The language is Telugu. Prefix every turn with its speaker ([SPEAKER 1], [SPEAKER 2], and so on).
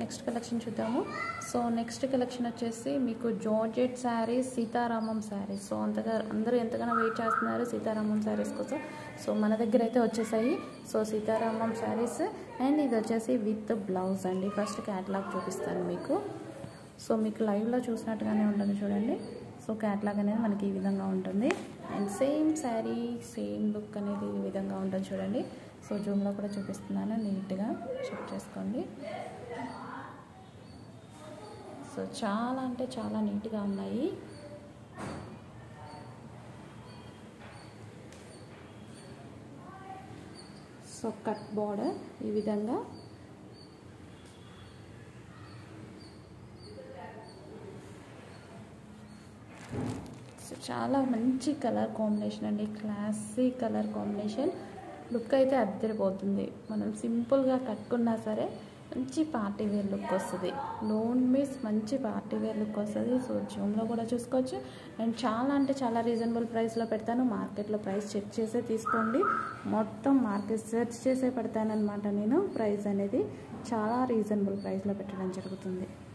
[SPEAKER 1] నెక్స్ట్ కలెక్షన్ చూద్దాము సో నెక్స్ట్ కలెక్షన్ వచ్చేసి మీకు జార్జెట్ శారీస్ సీతారామం శారీస్ సో అంతగా అందరూ ఎంతగానో వెయిట్ చేస్తున్నారు సీతారామం శారీస్ కోసం సో మన దగ్గర అయితే వచ్చేసాయి సో సీతారామం శారీస్ అండ్ ఇది వచ్చేసి విత్ బ్లౌజ్ అండి ఫస్ట్ క్యాటలాగ్ చూపిస్తాను మీకు సో మీకు లైవ్లో చూసినట్టుగానే ఉంటుంది చూడండి సో క్యాట్లాగ్ అనేది మనకి ఈ విధంగా ఉంటుంది and same sari same look అనేది ఈ విధంగా ఉంటుంది చూడండి సో జూమ్లో కూడా చూపిస్తున్నాను నీట్గా చెక్ చేసుకోండి సో చాలా అంటే చాలా నీట్గా ఉన్నాయి సో కట్ బార్డర్ ఈ విధంగా సో చాలా మంచి కలర్ కాంబినేషన్ అండి క్లాసీ కలర్ కాంబినేషన్ లుక్ అయితే అద్దరిపోతుంది మనం సింపుల్గా కట్టుకున్నా సరే మంచి పార్టీ వేర్ లుక్ వస్తుంది డోంట్ మిస్ మంచి పార్టీ వేర్ లుక్ వస్తుంది సో జూమ్లో కూడా చూసుకోవచ్చు అండ్ చాలా అంటే చాలా రీజనబుల్ ప్రైస్లో పెడతాను మార్కెట్లో ప్రైస్ చెక్ చేసే తీసుకోండి మొత్తం మార్కెట్ సెర్చ్ చేసే పెడతానమాట నేను ప్రైస్ అనేది చాలా రీజనబుల్ ప్రైస్లో పెట్టడం జరుగుతుంది